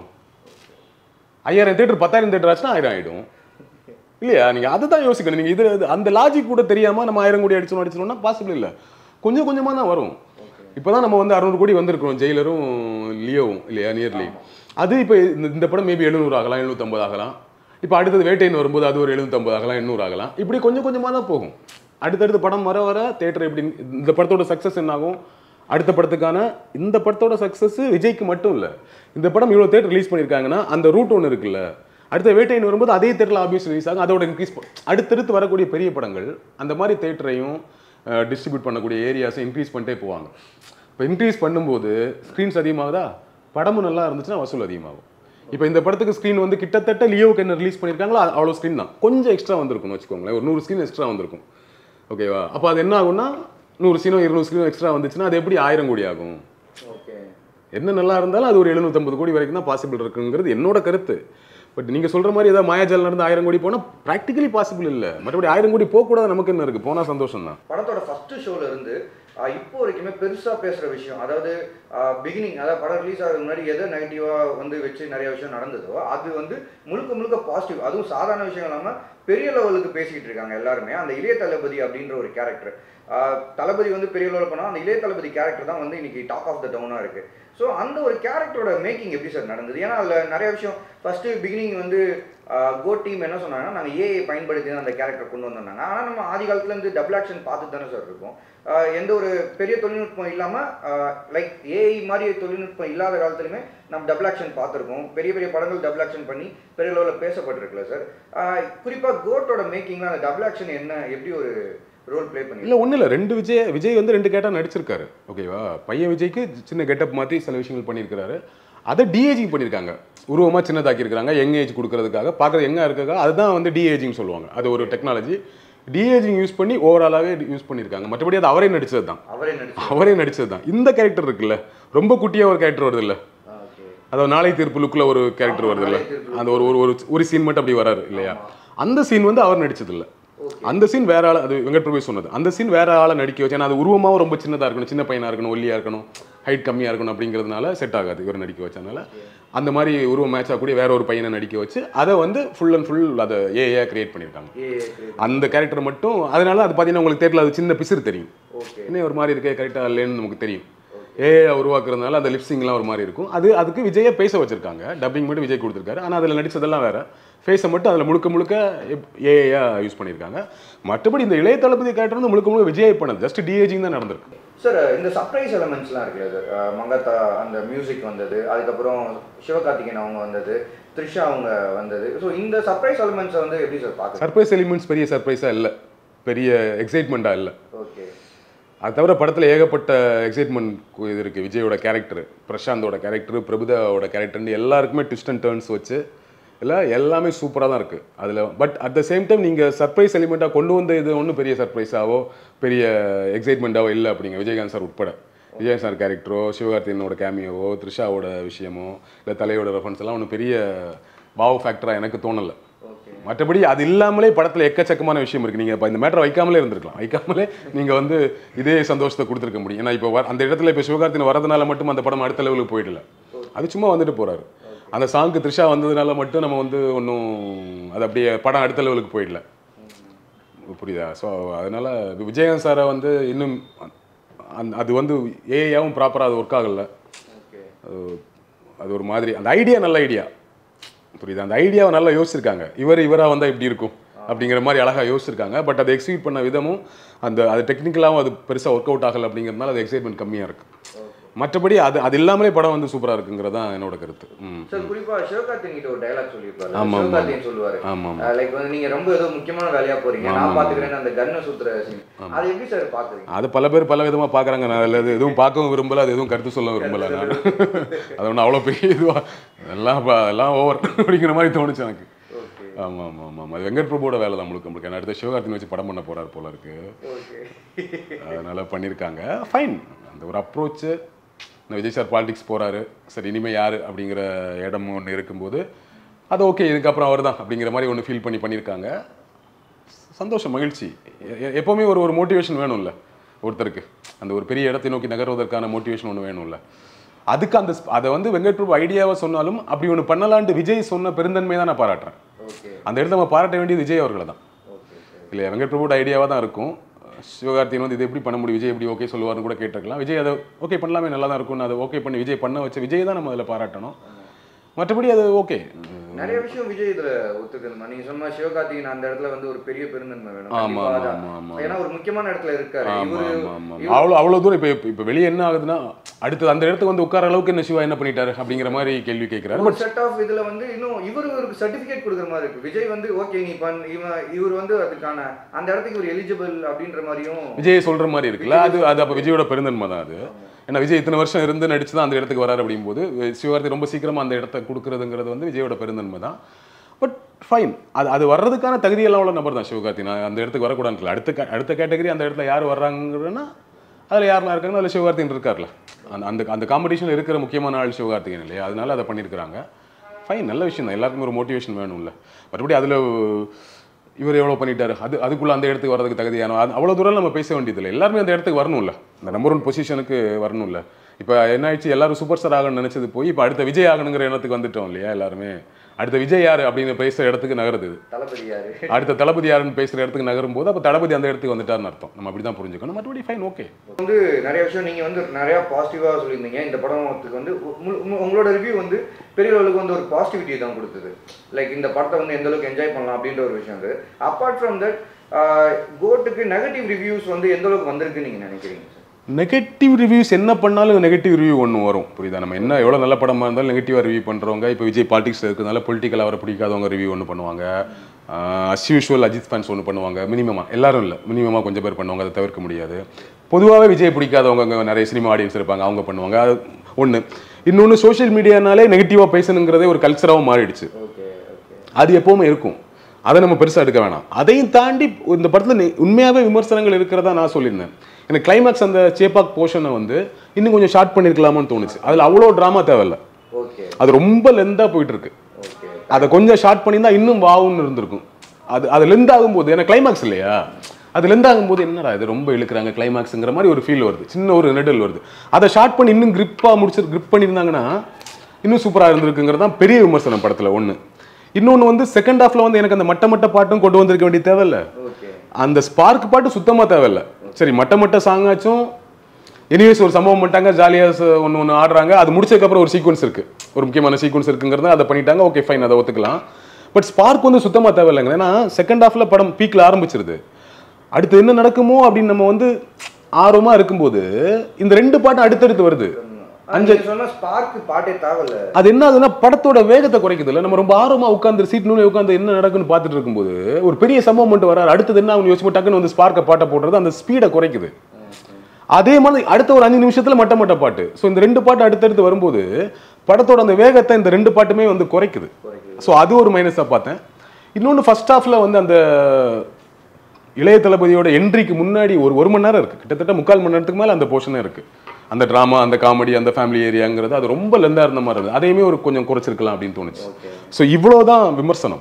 ஐயாயிரம் தேட்டர் பத்தாயிரம் தேட்டர் ஆச்சுன்னா ஆயிரம் ஆயிடும் இல்லையா நீங்கள் அதை தான் யோசிக்கணும் நீங்கள் இது இது- அந்த லாஜிக் கூட தெரியாமல் நம்ம ஆயிரம் கோடி அடிச்சோம் அடிச்சோம்னா பாசிபிள் இல்லை கொஞ்சம் கொஞ்சமாக தான் வரும் இப்போ தான் நம்ம வந்து அறுநூறு கோடி வந்திருக்கிறோம் ஜெயிலரும் லியோவும் இல்லையா நியர்லி அது இப்போ இந்த இந்த படம் மேபி எழுநூறு ஆகலாம் எழுநூற்றம்பது ஆகலாம் இப்போ அடுத்தது வேட்டைன்னு வரும்போது அது ஒரு எழுநூற்றம்பது ஆகலாம் எண்ணூறு ஆகலாம் இப்படி கொஞ்சம் கொஞ்சமாக தான் போகும் அடுத்தடுத்த படம் வர வர தேட்டர் எப்படி இந்த படத்தோட சக்ஸஸ் என்னாகும் அடுத்த படத்துக்கான இந்த படத்தோட சக்ஸஸ் விஜய்க்கு மட்டும் இல்லை இந்த படம் இவ்வளோ தேட்டர் ரிலீஸ் பண்ணியிருக்காங்கன்னா அந்த ரூட் ஒன்று இருக்குல்ல அடுத்த வேட்டைன்னு வரும்போது அதே தேட்டரில் ஆப்வியஸ் ரிலீஸ் ஆகும் அதோட இன்க்ரீஸ் அடுத்தடுத்து வரக்கூடிய பெரிய படங்கள் அந்த மாதிரி தேட்டரையும் டிஸ்ட்ரிபியூட் பண்ணக்கூடிய ஏரியாஸை இன்க்ரீஸ் பண்ணிட்டே போவாங்க இப்போ இன்க்ரீஸ் பண்ணும்போது ஸ்க்ரீன்ஸ் அதிகமாகுதா படமும் நல்லா இருந்துச்சுன்னா வசூல் அதிகமாகும் இப்போ இந்த படத்துக்கு ஸ்க்ரீன் வந்து கிட்டத்தட்ட லியோவுக்கு என்ன ரிலீஸ் பண்ணியிருக்காங்களோ அது அவ்வளோ ஸ்க்ரீன் தான் கொஞ்சம் எக்ஸ்ட்ரா வந்திருக்கும்னு வச்சுக்கோங்களேன் ஒரு நூறு ஸ்க்ரீன் எக்ஸ்ட்ரா வந்திருக்கும் ஓகேவா அப்போ அது என்ன ஆகும்னா நூறு சீனோ இருநூறு ஸ்க்ரீனோ எக்ஸ்ட்ரா வந்துச்சுன்னா அது எப்படி ஆயிரம் கோடி ஆகும் ஓகே என்ன நல்லா இருந்தாலும் அது ஒரு எழுநூத்தம்பது கோடி வரைக்கும் தான் பாசிபிள் இருக்குங்கிறது என்னோட கருத்து பட் நீங்கள் சொல்கிற மாதிரி ஏதாவது மாயாஜால் நடந்து ஆயிரம் கோடி போனால் ப்ராக்டிகலி பாசிபிள் இல்லை மற்றபடி ஆயிரம் கோடி போகக்கூடாது நமக்கு என்ன இருக்குது போனால் சந்தோஷம் தான் படத்தோட ஃபர்ஸ்ட் ஷோல இருந்து ஆஹ் இப்போ வரைக்குமே பெருசா பேசுற விஷயம் அதாவது பிகினிங் அதாவது படம் ரிலீஸ் ஆகிறதுக்கு முன்னாடி எதை நெகட்டிவா வந்து வச்சு நிறைய விஷயம் நடந்ததோ அது வந்து முழுக்க முழுக்க பாசிட்டிவ் அதுவும் சாதாரண விஷயம் இல்லாம பெரிய லெவலுக்கு பேசிக்கிட்டு இருக்காங்க எல்லாருமே அந்த இளைய தளபதி அப்படின்ற ஒரு கேரக்டர் தளபதி வந்து பெரிய லெவலில் போனால் அந்த இளைய தளபதி கேரக்டர் தான் வந்து இன்னைக்கு டாக் ஆஃப் த டவுனாக இருக்கு ஸோ அந்த ஒரு கேரக்டரோட மேக்கிங் எப்படி சார் நடந்தது ஏன்னா அதில் நிறைய விஷயம் ஃபர்ஸ்ட் பிகினிங் வந்து கோ டீம் என்ன சொன்னாங்கன்னா நாங்கள் ஏஐ பயன்படுத்தி தான் அந்த கேரக்டர் கொண்டு வந்திருந்தாங்க ஆனால் நம்ம ஆதி காலத்துல இருந்து டபுள் ஆக்ஷன் பார்த்துட்டு தானே சார் இருக்கோம் ஆஹ் எந்த ஒரு பெரிய தொழில்நுட்பம் இல்லாமல் லைக் ஏஐ மாதிரி தொழில்நுட்பம் இல்லாத காலத்துலையுமே நம்ம டபுள் ஆக்ஷன் பார்த்துருக்கோம் பெரிய பெரிய படங்கள் டபுள் ஆக்ஷன் பண்ணி பெரிய லெவலில் பேசப்பட்டிருக்குல்ல சார் குறிப்பாக கோட்டோட மேக்கிங்கில் அந்த டபுள் ஆக்ஷன் என்ன எப்படி ஒரு ரோல் ப்ளே பண்ணி இல்லை ஒன்றும் இல்லை ரெண்டு விஜய் விஜய் வந்து ரெண்டு கேட்டாக நடிச்சிருக்காரு ஓகேவா பையன் விஜய்க்கு சின்ன கெட்டப் மாற்றி சில விஷயங்கள் பண்ணியிருக்காரு அதை டிஏஜிங் பண்ணியிருக்காங்க உருவமாக சின்னதாக்கியிருக்காங்க யங் ஏஜ் கொடுக்கறதுக்காக பார்க்குறது எங்கே இருக்காங்க அதுதான் வந்து டிஏஜிங் சொல்லுவாங்க அது ஒரு டெக்னாலஜி டிஏஜிங் யூஸ் பண்ணி ஓவராலாகவே யூஸ் பண்ணியிருக்காங்க மற்றபடி அது அவரே நடிச்சது தான் அவரே நடிச்சு அவரே நடிச்சது தான் இந்த கேரக்டர் இருக்குல்ல ரொம்ப குட்டியாக ஒரு கேரக்டர் வருது இல்லை ஓகே அதாவது நாளை தீர்ப்பு லுக்கில் ஒரு கேரக்டர் வருது இல்லை நாளை தீர்ப்பு அந்த ஒரு ஒரு ஒரு ஒரு சீன் மட்டும் அப்படி வராரு இல்லையா அந்த சீன் வந்து அவர் நடிச்சது இல்ல Okay. அந்த சீன் வேற ஆள் அது வெங்கட் பிரபு சொன்னது அந்த சீன் வேற ஆளை நடிக்க வச்சு ஏன்னா அது உருவமாவும் ரொம்ப சின்னதா இருக்கணும் சின்ன பையனா இருக்கணும் ஒல்லியா இருக்கணும் ஹைட் கம்மியா இருக்கணும் அப்படிங்கிறதுனால செட் ஆகாது இவர் நடிக்க வச்சனால அந்த மாதிரி உருவம் மேட்ச் ஆகக்கூடிய வேற ஒரு பையனை நடிக்க வச்சு அதை வந்து ஃபுல் அண்ட் ஃபுல் அதை ஏஏ கிரியேட் பண்ணியிருக்காங்க ஏ அந்த கேரக்டர் மட்டும் அதனால அது பார்த்தீங்கன்னா உங்களுக்கு தெரியல அது சின்ன பிசிறு தெரியும் ஓகே என்ன ஒரு மாதிரி இருக்கே கரெக்டாக இல்லைன்னு நமக்கு தெரியும் ஏஐ உருவாக்குறதுனால அந்த லிப்ஸிங்லாம் ஒரு மாதிரி இருக்கும் அது அதுக்கு விஜயை பேச வச்சிருக்காங்க டப்பிங் மட்டும் விஜய் கொடுத்துருக்காரு ஆனால் அதில் நடிச்சதெல்லாம் வேற ஃபேஸை மட்டும் அதில் முழுக்க முழுக்க ஏஐயா யூஸ் பண்ணியிருக்காங்க மற்றபடி இந்த இளைய தளபதி கேரக்டர் வந்து முழுக்க முழுக்க விஜய் பண்ணது ஜஸ்ட் டிஏஜிங் தான் நடந்திருக்கு சார் இந்த சர்ப்ரைஸ் எலமெண்ட்ஸ்லாம் இருக்குல்ல சார் அஹ் மங்காத்தா அந்த மியூசிக் வந்தது அதுக்கப்புறம் சிவகார்த்திகேயன் அவங்க வந்தது த்ரிஷா அவங்க வந்தது ஸோ இந்த சர்ப்ரைஸ் எலமெண்ட்ஸை வந்து எப்படி சார் பார்க்குறது சர்ப்ரைஸ் எலிமெண்ட்ஸ் பெரிய சர்ப்ரைஸாக இல்லை பெரிய எக்ஸைட்மெண்ட்டாக இல்லை ஓகே அது தவிர படத்தில் ஏகப்பட்ட எக்ஸைட்மெண்ட் இது இருக்குது விஜயோட கேரக்டர் பிரசாந்தோட கேரக்டர் பிரபுதாவோட கேரக்டர்னு எல்லாருக்குமே ட்விஸ்ட் அண்ட் டேர்ன்ஸ் வச்சு இல்லை எல்லாமே சூப்பராக தான் இருக்குது அதில் but at the same time நீங்கள் சர்ப்ரைஸ் எலிமெண்ட்டாக கொண்டு வந்த இது ஒன்றும் பெரிய சர்ப்ரைஸாவோ பெரிய எக்ஸைட்மெண்ட்டாவோ இல்லை அப்படிங்க விஜயகாந்த் சார் உட்பட விஜய் சார் கேரக்டரோ சிவகார்த்தியனோட கேமியோவோ த்ரிஷாவோட விஷயமோ இல்லை தலையோட ரெஃபரன்ஸ் எல்லாம் ஒன்றும் பெரிய வாவ் ஃபேக்டராக எனக்கு தோணலை ஓகே மற்றபடி அது இல்லாமலே படத்தில் எக்கச்சக்கமான விஷயம் இருக்குது நீங்கள் இப்போ இந்த மேட்டரை வைக்காமலே இருந்திருக்கலாம் வைக்காமலே நீங்கள் வந்து இதே சந்தோஷத்தை கொடுத்துருக்க முடியும் ஏன்னா இப்போ வர- அந்த இடத்துல இப்போ சிவகார்த்தின் வரதுனால மட்டும் அந்த படம் அடுத்த லெவலுக்கு போயிடல அது சும்மா வந்துட்டு போறாரு அந்த சாங்க்கு த்ரிஷா வந்ததுனால மட்டும் நம்ம வந்து ஒன்றும் அது அப்படியே படம் அடுத்த லெவலுக்கு போயிடல புரியுதா ஸோ அதனால விஜயகாந்த் சாரை வந்து இன்னும் அந்த அது வந்து ஏஐயாவும் ப்ராப்பராக அது ஒர்க் ஆகலை ஓகே அது- அது ஒரு மாதிரி அந்த ஐடியா நல்ல ஐடியா புரியுதா அந்த ஐடியாவை நல்லா யோசிச்சிருக்காங்க இவர் இவராக வந்தால் இப்படி இருக்கும் அப்படிங்கிற மாதிரி அழகாக யோசிச்சிருக்காங்க பட் அதை எக்ஸிக்யூட் பண்ண விதமும் அந்த அது டெக்னிக்கலாகவும் அது பெருசாக ஒர்க் அவுட் ஆகலை அப்படிங்கிறதுனால அது எக்ஸைட்மெண்ட் கம்மியாக இருக்குது மற்றபடி அது அது இல்லாமலே படம் வந்து சூப்பராக இருக்குங்கிறது தான் என்னோட கருத்து ம் சார் குறிப்பா சிவகார்த்திகேயன் கிட்ட ஒரு டயலாக் சொல்லியிருப்பாரு ஆமா, ஆமா. சிவகார்த்திகேயன் சொல்லுவாரு ஆமாம் லைக் வந்து நீங்க ரொம்ப ஏதோ முக்கியமான வேலையா போறீங்க நான் பாத்துக்கிறேன் அந்த கன்னை சுத்துற சீன் அதை எப்படி சார் பாக்குறீங்க அது பல பேர் பல விதமாக பார்க்குறாங்க நான் அதில் அது எதுவும் பார்க்கவும் விரும்பல அது எதுவும் கருத்து சொல்ல விரும்பல நான் அது ஒன்றும் அவ்வளோ பெரிய இதுவா எல்லாம் ப- எல்லாம் ஓவர் அப்படிங்கிற மாதிரி தோணுச்சு எனக்கு ஓகே ஆமாம் ஆமாம் ஆமாம் அது வெங்கட் பிரபுவோட வேலை தான் முழுக்க முழுக்க நான் அடுத்த சிவகார்த்தின் வச்சு படம் பண்ண போறாரு போல இருக்கு ஓகே அதனால பண்ணியிருக்காங்க ஃபைன் அந்த ஒரு அப்ரோச்சு இந்த விஜய் சார் பாலிடிக்ஸ் போறாரு சரி இனிமே யாரு அப்படிங்கிற இடம் ஒன்று இருக்கும்போது அது ஓகே இதுக்கப்புறம் அவர் தான் அப்படிங்கிற மாதிரி ஒன்று ஃபீல் பண்ணி பண்ணியிருக்காங்க சந்தோஷம் மகிழ்ச்சி எ- எ- எப்பவுமே ஒரு ஒரு மோட்டிவேஷன் வேணும்ல ஒருத்தருக்கு அந்த ஒரு பெரிய இடத்தை நோக்கி நகர்வதற்கான மோட்டிவேஷன் ஒன்று வேணும்ல அதுக்கு அந்த ஸ்ப- அதை வந்து வெங்கட் பிரபு ஐடியாவை சொன்னாலும் அப்படி ஒன்று பண்ணலான்ட்டு விஜய் சொன்ன பெருந்தன்மை தான் நான் பாராட்டுறேன் ஓகே அந்த இடத்துல நம்ம பாராட்ட வேண்டியது விஜய் அவர்களை தான் ஓகே இல்லையா வெங்கட் பிரபுவோட ஐடியாவாக தான் இருக்கும் சிவகார்த்தியன் வந்து இது எப்படி பண்ண முடியும் விஜய் எப்படி ஓகே சொல்லுவார்னு கூட கேட்டிருக்கலாம் விஜய் அதை ஓகே பண்ணலாமே நல்லா தான் இருக்கும்னு அதை ஓகே பண்ணி விஜய் பண்ண வச்ச விஜய் தான் நம்ம அதில் பாராட்டணும் மற்றபடி அது ஓகே நிறைய விஷயம் விஜய் இதுல ஒத்துக்கணுமா நீங்க சொன்ன மாதிரி சிவகார்த்திகேயன் அந்த இடத்துல வந்து ஒரு பெரிய பெருந்தன்மை வேணும் ஆமா, கண்டிப்பா ஆமா, அதான். ஆமா, ஆமா. ஏன்னா ஒரு முக்கியமான இடத்துல இருக்காரு ஆமா இவரு ஆமா ஆமா அவ்வளோ அவ்வளோ தூரம் இப்போ இப்போ வெளியே என்ன ஆகுதுன்னா அடுத்து அந்த இடத்துக்கு வந்து உட்கார அளவுக்கு என்ன சிவா என்ன பண்ணிட்டாரு அப்படிங்கிற மாதிரி கேள்வி கேட்கிறாரு ஒரு செட் ஆஃப் இதுல வந்து இன்னும் இவரு ஒரு சர்டிபிகேட் கொடுக்குற மாதிரி இருக்கு விஜய் வந்து ஓகே நீ பண் இவன் இவர் வந்து அதுக்கான அந்த இடத்துக்கு இவர் எலிஜிபிள் அப்படின்ற மாதிரியும் விஜய் சொல்ற மாதிரி இருக்குல்ல அது அது அப்போ விஜயோட பெருந்தன்மை தான் அது ஏன்னா விஜய் இத்தனை வருஷம் இருந்து நடிச்சு தான் அந்த இடத்துக்கு வராரு அப்படிங்கும்போது சிவகார்த்தி ரொம்ப சீக்கிரமா அந்த இடத்த கொடுக்கறதுங்கிறது வந்து விஜயோட பெருந்தன்மை தான் பட் ஃபைன் அது அது வர்றதுக்கான தகுதியெல்லாம் உள்ள நபர் தான் சிவகார்த்தி நான் அந்த இடத்துக்கு வரக்கூடாதுல அடுத்த ca- அடுத்த கேட்டகரி அந்த இடத்துல யார் வர்றாங்கன்னா அதில் யாரெல்லாம் இருக்காங்க அதில் சிவகார்த்திகன் இருக்கார்ல அந்த அந்த அந்த காம்படிஷனில் இருக்கிற முக்கியமான ஆள் சிவகார்த்திகன் இல்லையா அதனால அதை பண்ணியிருக்கிறாங்க ஃபைன் நல்ல விஷயம் தான் எல்லாருக்குமே ஒரு மோட்டிவேஷன் வேணும்ல மறுபடியும் அதில் இவர் எவ்வளோ பண்ணிட்டாரு அது அதுக்குள்ள அந்த இடத்துக்கு வரதுக்கு தகுதியான அது அவ்வளோ தூரம் நம்ம பேச வேண்டியதில்லை எல்லாருமே அந்த இடத்துக்கு வரணும்ல இந்த நம்பர் ஒன் பொசிஷனுக்கு வரணும்ல இப்போ என்ன ஆயிடுச்சு எல்லாரும் சூப்பர் ஸ்டார் ஆகணும்னு நினைச்சது போய் இப்போ அடுத்த விஜய் ஆகணுங்கிற இடத்துக்கு வந்துட்டோம் இல்லையா எல்லாருமே அடுத்த விஜய் யார் அப்படின்னு பேசுகிற இடத்துக்கு நகருது இது. தளபதி யாரு அடுத்த தளபதி யாருன்னு பேசுகிற இடத்துக்கு நகரும் போது அப்போ தளபதி அந்த இடத்துக்கு வந்துட்டாருன்னு அர்த்தம் நம்ம அப்படி தான் புரிஞ்சுக்கணும் மற்றபடி ஃபைன் ஓகே வந்து நிறைய விஷயம் நீங்க வந்து நிறைய பாசிட்டிவா சொல்லியிருந்தீங்க இந்த படத்துக்கு வந்து உ- உ- உங்களோட ரிவ்யூ வந்து பெரிய அளவுக்கு வந்து ஒரு பாசிட்டிவிட்டி தான் கொடுத்தது லைக் இந்த படத்தை வந்து எந்த அளவுக்கு என்ஜாய் பண்ணலாம் அப்படின்ற ஒரு விஷயம் அது அப்பார்ட் ஃப்ரம் தட் கோட்டுக்கு நெகட்டிவ் ரிவ்யூஸ் வந்து எந்த அளவுக்கு வந்திருக்குன்னு நீங்க நினைக்கிறீங்க சார் நெகட்டிவ் ரிவ்யூஸ் என்ன பண்ணாலும் நெகட்டிவ் ரிவ்யூ ஒன்று வரும் புரியுதா நம்ம என்ன எவ்வளோ நல்ல படமாக இருந்தாலும் நெகட்டிவாக ரிவ்யூ பண்ணுறவங்க இப்போ விஜய் பாலிடிக்ஸில் இருக்கிறதுனால பொலிட்டிக்கல் அவரை பிடிக்காதவங்க ரிவ்யூ ஒன்று பண்ணுவாங்க அஸ் யூஷுவல் அஜித் ஃபேன்ஸ் ஒன்று பண்ணுவாங்க மினிமமாக எல்லாரும் இல்லை மினிமமாக கொஞ்சம் பேர் பண்ணுவாங்க அதை தவிர்க்க முடியாது பொதுவாகவே விஜய் பிடிக்காதவங்க அங்க நிறைய சினிமா ஆடியன்ஸ் இருப்பாங்க அவங்க பண்ணுவாங்க அது ஒன்று இன்னொன்று சோஷியல் மீடியானாலே நெகட்டிவாக பேசணுங்கிறதே ஒரு கல்ச்சராகவும் மாறிடுச்சு ஓகே ஓகே அது எப்பவுமே இருக்கும் அதை நம்ம பெருசாக எடுக்க வேணாம் அதையும் தாண்டி இந்த படத்தில் உண்மையாகவே விமர்சனங்கள் இருக்கிறதா நான் சொல்லியிருந்தேன் எனக்கு கிளைமேக்ஸ் அந்த சேப்பாக் போர்ஷனை வந்து இன்னும் கொஞ்சம் ஷார்ட் பண்ணியிருக்கலாமான்னு தோணுச்சு அதில் அவ்வளோ ட்ராமா தேவையில்ல ஓகே அது ரொம்ப லெந்தாக போயிட்டு இருக்கு ஓகே அதை கொஞ்சம் ஷார்ட் பண்ணியிருந்தா இன்னும் வாவுன்னு இருந்திருக்கும் அது அது லெந்த் ஆகும்போது ஏன்னா கிளைமேக்ஸ் இல்லையா அது லெந்த் ஆகும்போது என்னடா இது ரொம்ப இழுக்கிறாங்க கிளைமேக்ஸுங்கிற மாதிரி ஒரு ஃபீல் வருது சின்ன ஒரு நெடல் வருது அதை ஷார்ட் பண்ணி இன்னும் கிரிப்பாக முடிச்சு கிரிப் பண்ணியிருந்தாங்கன்னா இன்னும் சூப்பராக இருந்திருக்குங்கிறது தான் பெரிய விமர்சனம் படத்தில் ஒன்று இன்னொன்று வந்து செகண்ட் ஹாஃப்ல வந்து எனக்கு அந்த மட்ட மட்ட பாட்டும் கொண்டு வந்திருக்க வேண்டிய தேவையில்ல ஓகே அந்த ஸ்பார்க் பாட்டு சுத்தமாக தேவையில்ல சரி மட்ட மட்ட சாங்காச்சும் எனிவேஸ் ஒரு சம்பவம் பண்ணிட்டாங்க ஜாலியாக ஒன்று ஒன்று ஆடுறாங்க அது முடிச்சதுக்கப்புறம் ஒரு சீக்வன்ஸ் இருக்கு ஒரு முக்கியமான சீக்வன்ஸ் இருக்குங்கிறத அதை பண்ணிட்டாங்க ஓகே ஃபைன் அதை ஒத்துக்கலாம் பட் ஸ்பார்க் வந்து சுத்தமாக தேவையில்லைங்க ஏன்னா செகண்ட் ஹாஃப்ல படம் பீக்கில் ஆரம்பிச்சிருது அடுத்து என்ன நடக்குமோ அப்படின்னு நம்ம வந்து ஆர்வமாக இருக்கும்போது இந்த ரெண்டு பாட்டும் அடுத்தடுத்து வருது நீங்க சொன்ன ஸ்பார்க் பாட்டே தேவையில்ல அது என்ன ஆகுதுன்னா படத்தோட வேகத்தை குறைக்குது இல்ல நம்ம ரொம்ப ஆர்வமா உட்காந்து சீட் நூலே உட்காந்து என்ன நடக்குன்னு பார்த்துட்டு இருக்கும்போது ஒரு பெரிய சம்பவம் மட்டும் வராரு அடுத்தது என்ன அவங்க யோசிச்சு டக்குன்னு வந்து ஸ்பார்க்கை பாட்டை போடுறது அந்த ஸ்பீடை குறைக்குது அதே மாதிரி அடுத்த ஒரு அஞ்சு நிமிஷத்துல மட்ட மட்ட பாட்டு ஸோ இந்த ரெண்டு பாட்டு அடுத்தடுத்து வரும்போது படத்தோட அந்த வேகத்தை இந்த ரெண்டு பாட்டுமே வந்து குறைக்குது ஸோ அது ஒரு மைனஸாக பார்த்தேன் இன்னொன்று ஃபர்ஸ்ட் ஹாஃப்ல வந்து அந்த இளைய தளபதியோட என்ட்ரிக்கு முன்னாடி ஒரு ஒரு மணி நேரம் இருக்கு கிட்டத்தட்ட முக்கால் மணி நேரத்துக்கு மேல அந்த போர்ஷனே இருக்கு அந்த ட்ராமா அந்த காமெடி அந்த ஃபேமிலி ஏரியாங்கிறது அது ரொம்ப லெந்தாக இருந்த மாதிரி இருந்தது அதையுமே ஒரு கொஞ்சம் குறைச்சிருக்கலாம் அப்படின்னு தோணுச்சு ஸோ இவ்வளோதான் விமர்சனம்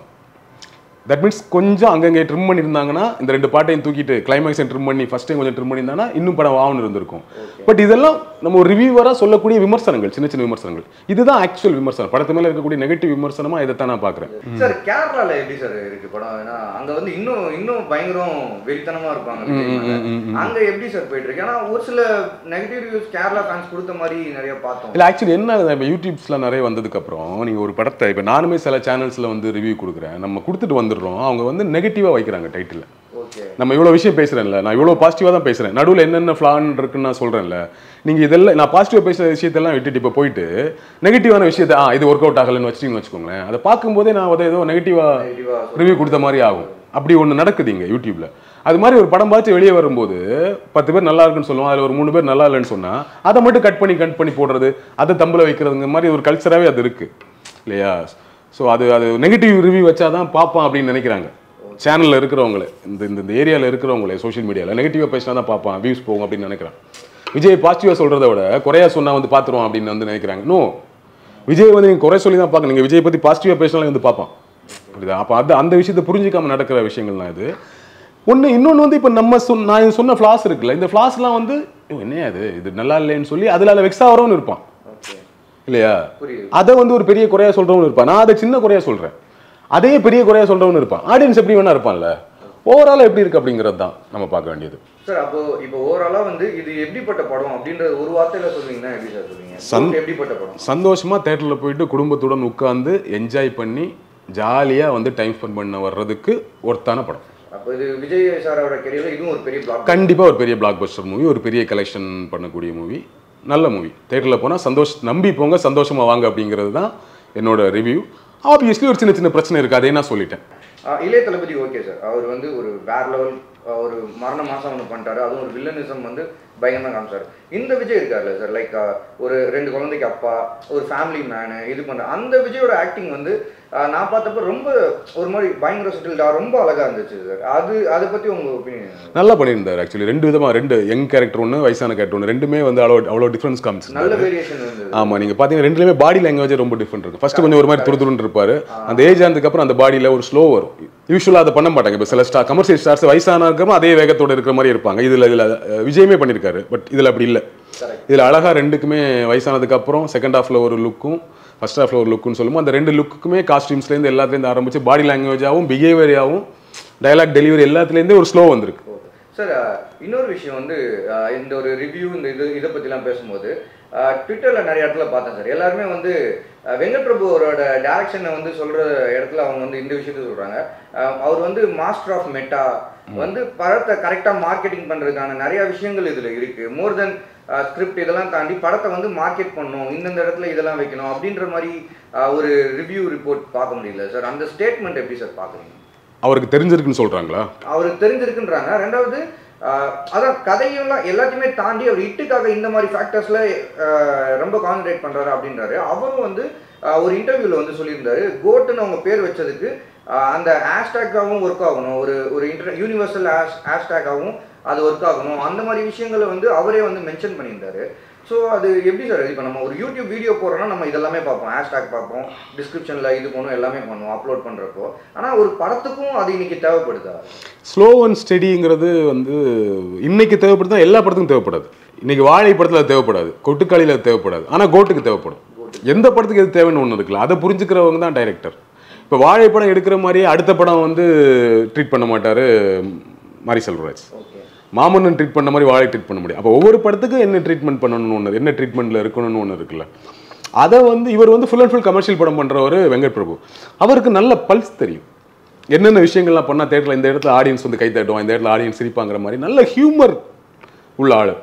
தட் மீன்ஸ் கொஞ்சம் அங்கங்கே ட்ரிம் பண்ணியிருந்தாங்கன்னா இந்த ரெண்டு பாட்டையும் தூக்கிட்டு கிளைமேக்ஸை ட்ரிம் பண்ணி ஃபர்ஸ்ட் டைம் கொஞ்சம் ட்ரிம் பண்ணியிருந்தாங்கன்னா இன்னும் படம் ஆகணும் இருந்திருக்கும் பட் இதெல்லாம் நம்ம ஒரு ரிவ்யூவராக சொல்லக்கூடிய விமர்சனங்கள் சின்ன சின்ன விமர்சனங்கள் இதுதான் ஆக்சுவல் விமர்சனம் படத்து மேலே இருக்கக்கூடிய நெகட்டிவ் விமர்சனமா இதை தான் நான் பார்க்குறேன் சார் கேரளால எப்படி சார் இருக்கு படம் ஏன்னா அங்க வந்து இன்னும் இன்னும் பயங்கரம் வெறித்தனமா இருப்பாங்க விஜய் மேல. அங்க எப்படி சார் போயிட்டு இருக்கு ஏன்னா ஒரு சில நெகட்டிவ் ரிவ்யூஸ் கேரளா ஃபேன்ஸ் கொடுத்த மாதிரி நிறைய பார்த்தோம் இல்லை ஆக்சுவலி என்ன ஆகுது, இப்போ யூடியூப்ஸ்லாம் நிறைய வந்ததுக்கப்புறம் நீங்கள் ஒரு படத்தை இப்போ நானுமே சில சேனல்ஸில் வந்து ரிவ்யூ கொடுக்குறேன் நம்ம கொடுத்துட்டு வந்துடுறோம் அவங்க வந்து நெகட்டிவாக வைக்கிறாங்க டைட்டில் ஓகே நம்ம இவ்வளோ விஷயம் பேசுகிறேன்ல நான் இவ்வளோ பாசிட்டிவாக தான் பேசுகிறேன் நடுவில் என்னென்ன ஃப்ளான் இருக்குன்னு நான் சொல்கிறேன்ல நீங்கள் இதெல்லாம் நான் பாசிட்டிவாக பேசுகிற விஷயத்தெல்லாம் விட்டுட்டு இப்போ போயிட்டு நெகட்டிவான விஷயத்தை ஆ இது ஒர்க் அவுட் ஆகலைன்னு வச்சிட்டீங்கன்னு வச்சுக்கோங்களேன் அதை பார்க்கும்போதே நான் அதை ஏதோ நெகட்டிவாக நெகட்டிவா ரிவ்யூ கொடுத்த மாதிரி ஆகும் அப்படி ஒன்று நடக்குது இங்கே யூடியூப்ல அது மாதிரி ஒரு படம் பார்த்து வெளியே வரும்போது பத்து பேர் நல்லா இருக்குன்னு சொல்லுவோம் அதில் ஒரு மூணு பேர் நல்லா இல்லைன்னு சொன்னால் அதை மட்டும் கட் பண்ணி கட் பண்ணி போடுறது அதை தம்பில் வைக்கிறதுங்க மாதிரி ஒரு கல்ச்சராகவே அது இருக்கு இல்லையா ஸோ அது அது நெகட்டிவ் ரிவ்யூ வச்சாதான் பார்ப்பான் அப்படின்னு நினைக்கிறாங்க சேனலில் இருக்கிறவங்களே இந்த இந்த இந்த ஏரியாவில் இருக்கிறவங்களே சோஷியல் மீடியாவில் நெகட்டிவாக பேசினா தான் பார்ப்பான் வியூஸ் போகும் அப்படின்னு நினைக்கிறான் விஜய் பாசிட்டிவாக சொல்கிறத விட குறையா சொன்னால் வந்து பார்த்துருவோம் அப்படின்னு வந்து நினைக்கிறாங்க நோ விஜய் வந்து நீங்கள் குறை சொல்லி தான் பார்க்கணும் நீங்கள் விஜய் பற்றி பாசிட்டிவாக பேசினாலும் வந்து பார்ப்பான் புரியுதா அப்போ அது அந்த விஷயத்தை புரிஞ்சிக்காம நடக்கிற விஷயங்கள் தான் இது ஒன்று இன்னொன்று வந்து இப்போ நம்ம சொன்ன நான் இது சொன்ன ஃப்ளாஸ் இருக்குல்ல இந்த ஃப்ளாஸ்லாம் வந்து "ஐயோ, என்னையா இது இது நல்லா இல்லைன்னு சொல்லி அதில் வெக்ஸ் ஆகிறவனு இருப்பான் ஓகே இல்லையா புரியுது அதை வந்து ஒரு பெரிய குறையா சொல்றவனு இருப்பான் நான் அதை சின்ன குறையா சொல்றேன் அதே பெரிய குறையா சொல்றவனு இருப்பான் ஆடியன்ஸ் எப்படி வேணா இருப்பான்ல ஓவரால் எப்படி இருக்கு அப்படிங்கிறது தான் நம்ம பார்க்க வேண்டியது சார் அப்போ இப்போ ஓவராலா வந்து இது எப்படிப்பட்ட படம் அப்படின்ற ஒரு வார்த்தையில சொல்றீங்கன்னா எப்படி சார் சொல்றீங்க சந்- Goat எப்படிப்பட்ட படம் சந்தோஷமா தேட்டரில் போயிட்டு குடும்பத்துடன் உட்கார்ந்து என்ஜாய் பண்ணி ஜாலியா வந்து டைம் ஸ்பெண்ட் பண்ண வர்றதுக்கு ஒர்த்தான படம் அப்போ இது விஜய் சாரோட கெரியர்ல இதுவும் ஒரு பெரிய பிளாக் கண்டிப்பா ஒரு பெரிய பிளாக் பஸ்டர் மூவி ஒரு பெரிய கலெக்ஷன் பண்ணக்கூடிய மூவி நல்ல மூவி தேட்டரில் போனால் சந்தோஷ் நம்பி போங்க சந்தோஷமா வாங்க அப்படிங்கிறது தான் என்னோட ரிவ்யூ ஆப்வியஸ்லி ஒரு சின்ன சின்ன பிரச்சனை இருக்கு அதே நான் சொல்லிட்டேன் ஆஹ் இளைய தளபதி ஓகே சார் அவர் வந்து ஒரு வேற லெவல் ஒரு மரண மாசம் ஒன்று பண்ணிட்டாரு அதுவும் ஒரு வில்லனிசம் வந்து பயங்கரமாக காமிச்சாரு இந்த விஜய் இருக்கார்ல சார் லைக் ஒரு ரெண்டு குழந்தைக்கு அப்பா ஒரு ஃபேமிலி மேனு இது பண்ண அந்த விஜயோட ஆக்டிங் வந்து ஆஹ் நான் பார்த்தப்ப ரொம்ப ஒரு மாதிரி பயங்கர செட்டில்டா ரொம்ப அழகா இருந்துச்சு சார் அது அதை பத்தி உங்க ஒப்பீனியன் நல்லா பண்ணியிருந்தார் ஆக்சுவலி ரெண்டு விதமா ரெண்டு யங் கேரக்டர் ஒன்று வயசான கேரக்டர் ஒன்று ரெண்டுமே வந்து அவ்வளோ அவ்வளோ டிஃப்ரென்ஸ் நல்ல காமிச்சிருந்தாரு வேரியேஷன் இருந்தது ஆமா நீங்க பாத்தீங்கன்னா ரெண்டுலயுமே பாடி லாங்குவேஜ் ரொம்ப டிஃப்ரெண்ட் இருக்கு ஃபர்ஸ்ட் கொஞ்சம் ஒரு மாதிரி துருதுருன்னு இருப்பாரு அந்த ஏஜ் ஆனதுக்கு அப்புறம் அந்த பாடியில ஒரு ஸ்லோ வரும் யூஸ்வலா அதை பண்ண மாட்டாங்க இப்போ சில ஸ்டார் கமர்ஷியல் ஸ்டார்ஸ் வயசானதுக்கப்புறம் அதே வேகத்தோட இருக்கிற மாதிரி இருப்பாங்க இதுல இதுல அஹ், விஜயமே பண்ணியிருக்காரு பட் இதுல அப்படி இல்லை இதுல அழகா ரெண்டுக்குமே வயசானதுக்கு அப்புறம் செகண்ட் ஹாஃப்ல ஒரு லுக்கும் ஃபர்ஸ்ட் ஹாஃப்ல ஒரு லுக்குன்னு சொல்லும்போது அந்த ரெண்டு லுக்குக்குமே காஸ்டியூம்ஸ்லேருந்து எல்லாத்துலேருந்து ஆரம்பிச்சு பாடி லாங்குவேஜாகவும் பிஹேவியராகவும் டயலாக் டெலிவரி எல்லாத்துலேருந்தே ஒரு ஸ்லோ வந்திருக்கு சார் இன்னொரு விஷயம் வந்து அஹ், இந்த ஒரு ரிவ்யூ இந்த இது இதை பற்றிலாம் பேசும்போது ட்விட்டரில் நிறைய இடத்துல பார்த்தேன் சார் எல்லாருமே வந்து அஹ், வெங்கட் பிரபு அவரோட டேரக்ஷனை வந்து சொல்கிற இடத்துல அவங்க வந்து இந்த விஷயத்த சொல்கிறாங்க அவர் வந்து மாஸ்டர் ஆஃப் மெட்டா வந்து படத்தை கரெக்டாக மார்க்கெட்டிங் பண்ணுறதுக்கான நிறைய விஷயங்கள் இதில் இருக்குது மோர் தென் ஸ்கிரிப்ட் இதெல்லாம் தாண்டி படத்தை வந்து மார்க்கெட் பண்ணணும் இந்தந்த இடத்துல இதெல்லாம் வைக்கணும் அப்படின்ற மாதிரி அஹ், ஒரு ரிவ்யூ ரிப்போர்ட் பார்க்க முடியல சார் அந்த ஸ்டேட்மெண்ட் எப்படி சார் பார்க்குறீங்க அவருக்கு தெரிஞ்சிருக்குன்னு சொல்றாங்களா அவருக்கு தெரிஞ்சிருக்குன்றாங்க ரெண்டாவது ஆஹ், அதான் கதையெல்லாம் எல்லாத்தையுமே தாண்டி அவர் இட்டுக்காக இந்த மாதிரி ஃபேக்டர்ஸ்ல ரொம்ப கான்சன்ட்ரேட் பண்றாரு அப்படின்றாரு அவரும் வந்து ஆஹ், ஒரு இன்டர்வியூல வந்து சொல்லியிருந்தாரு கோட்டுன்னு அவங்க பேர் வச்சதுக்கு ஆஹ், அந்த ஹேஷ்டேக்காகவும் ஒர்க் ஆகணும் ஒரு ஒரு இன்டர் யூனிவர்சல் ஹேஷ் ஹேஷ்டேக்காகவும் அது ஒர்க் ஆகணும் அந்த மாதிரி விஷயங்களை வந்து அவரே வந்து மென்ஷன் பண்ணியிருந்தாரு ஸோ அது எப்படி சார் இப்போ நம்ம ஒரு யூடியூப் வீடியோ போடுறோம்னா நம்ம இதெல்லாமே பார்ப்போம் ஹேஷ்டேக் பார்ப்போம் டிஸ்கிரிப்ஷனில் இது பண்ணும் எல்லாமே பண்ணுவோம் அப்லோட் பண்ணுறப்போ ஆனால் ஒரு படத்துக்கும் அது இன்னைக்கு தேவைப்படுதா ஸ்லோ அண்ட் ஸ்டெடிங்கிறது வந்து இன்னைக்கு தேவைப்படுதா எல்லா படத்துக்கும் தேவைப்படாது இன்னைக்கு வாழை படத்தில் அது தேவைப்படாது கொட்டுக்காளியில் அது தேவைப்படாது ஆனால் கோட்டுக்கு தேவைப்படும் எந்த படத்துக்கு எது தேவைன்னு ஒன்று இருக்குல்ல அதை புரிஞ்சுக்கிறவங்க தான் டைரக்டர் இப்போ வாழை படம் எடுக்கிற மாதிரியே அடுத்த படம் வந்து ட்ரீட் பண்ண மாட்டார் மாரி செல்வராஜ் ஓகே மாமன்னன் ட்ரீட் பண்ண மாதிரி வாழை ட்ரீட் பண்ண முடியும் அப்போ ஒவ்வொரு படத்துக்கும் என்ன ட்ரீட்மெண்ட் பண்ணணும்னு ஒன்று என்ன ட்ரீட்மெண்ட்டில் இருக்கணும்னு ஒன்று இருக்குல்ல அதை வந்து இவர் வந்து ஃபுல் அண்ட் ஃபுல் கமர்ஷியல் படம் பண்ணுறவர் வெங்கட் பிரபு அவருக்கு நல்ல பல்ஸ் தெரியும் என்னென்ன விஷயங்கள்லாம் பண்ணால் தேட்டரில் இந்த இடத்துல ஆடியன்ஸ் வந்து கை தட்டுவான் இந்த இடத்துல ஆடியன்ஸ் சிரிப்பாங்கிற மாதிரி நல்ல ஹியூமர் உள்ள ஆள்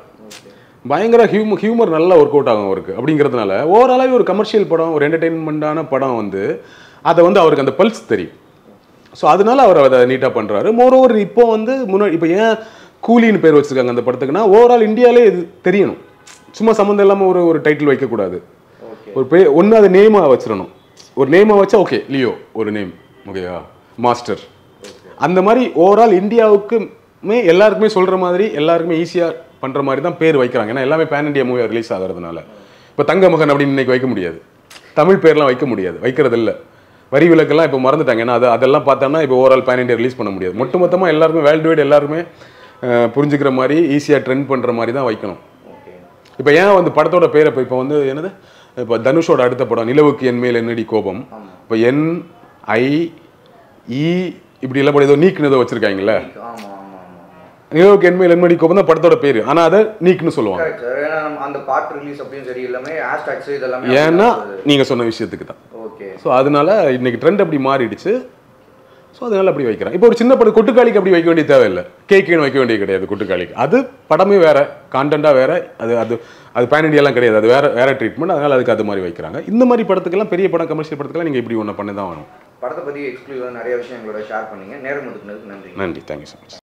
பயங்கர ஹியூமர் ஹியூமர் நல்லா ஒர்க் அவுட் ஆகும் அவருக்கு அப்படிங்கிறதுனால ஓவராலாகவே ஒரு கமர்ஷியல் படம் ஒரு என்டர்டெயின்மெண்ட்டான படம் வந்து அதை வந்து அவருக்கு அந்த பல்ஸ் தெரியும் ஸோ அதனால அவர் அதை நீட்டாக பண்ணுறாரு மோரோவர் இப்போ வந்து முன்னாடி இப்போ ஏன் கூலின்னு பேர் வச்சிருக்காங்க அந்த படத்துக்குன்னா ஓவரால் இந்தியாவிலே இது தெரியணும் சும்மா சம்மந்தம் இல்லாமல் ஒரு ஒரு டைட்டில் வைக்கக்கூடாது ஓகே ஒரு பே ஒன்று அது நேமாக வச்சிடணும் ஒரு நேமாக வச்சா ஓகே லியோ ஒரு நேம் ஓகேவா மாஸ்டர் அந்த மாதிரி ஓவரால் இந்தியாவுக்குமே எல்லாருக்குமே சொல்கிற மாதிரி எல்லாருக்குமே ஈஸியாக பண்ணுற மாதிரி தான் பேர் வைக்கிறாங்க ஏன்னா எல்லாமே பேன் இண்டியா மூவியாக ரிலீஸ் ஆகிறதுனால இப்போ தங்க மகன் அப்படின்னு இன்னைக்கு வைக்க முடியாது தமிழ் பேர்லாம் வைக்க முடியாது வைக்கிறது இல்ல வரி விலக்கெல்லாம் இப்போ மறந்துட்டாங்க ஏன்னா அது அதெல்லாம் பார்த்தோம்னா இப்போ ஓவரால் பேன் இண்டியா ரிலீஸ் பண்ண முடியாது மொத்த மொத்தமாக எல்லாருமே வேர்ல்டு வைட் எல்லாருமே அஹ், புரிஞ்சுக்கிற மாதிரி ஈஸியாக ட்ரெண்ட் பண்ணுற மாதிரி தான் வைக்கணும் ஓகே இப்போ ஏன் வந்து படத்தோட பேரை இப்போ இப்போ வந்து என்னது இப்போ தனுஷோட அடுத்த படம் நிலவுக்கு என் மேல் என்னடி கோபம் இப்போ என் ஐ இ இப்படி எல்லாம் படம் ஏதோ நீக்குன்னு ஏதோ வச்சிருக்காங்கல்ல ஆமா ஆமா ஆமா ஆமா நிலவுக்கு என் மேல் என்னடி கோபம் தான் படத்தோட பேர் ஆனால் அதை நீக்குன்னு சொல்லுவாங்க கரெக்ட் சார் ஏன்னா நம்ம அந்த பாட்டு ரிலீஸ் அப்படியும் சரி எல்லாமே ஹேஷ்டாக்ஸ் இதெல்லாமே ஏன்னா நீங்கள் சொன்ன விஷயத்துக்கு தான் ஓகே ஸோ அதனால இன்னைக்கு ட்ரெண்ட் அப்படி மாறிடுச்சு ஸோ அதனால அப்படி வைக்கிறேன் இப்போ ஒரு சின்ன படம் கொட்டுக்காளிக்கு அப்படி வைக்க வேண்டிய தேவையில்லை கேக்குன்னு வைக்க வேண்டியது கிடையாது கொட்டுக்காளிக்கு அது படமே வேற கான்டென்ட்டாக வேற அது அது அது பேன் இண்டியாலாம் கிடையாது அது வேற வேற ட்ரீட்மெண்ட் அதனால அதுக்கு அது மாதிரி வைக்கிறாங்க இந்த மாதிரி படத்துக்கெல்லாம் பெரிய படம் கமர்ஷியல் படத்துக்கெல்லாம் நீங்கள் இப்படி ஒன்று பண்ணி தான் வரும் படத்தை பற்றி எக்ஸ்க்ளூசிவாக நிறைய விஷயம் எங்களோட ஷேர் பண்ணீங்க நேரம் ஒதுக்குனதுக்கு நன்றி நன்றி தேங்க்யூ ஸோ மச்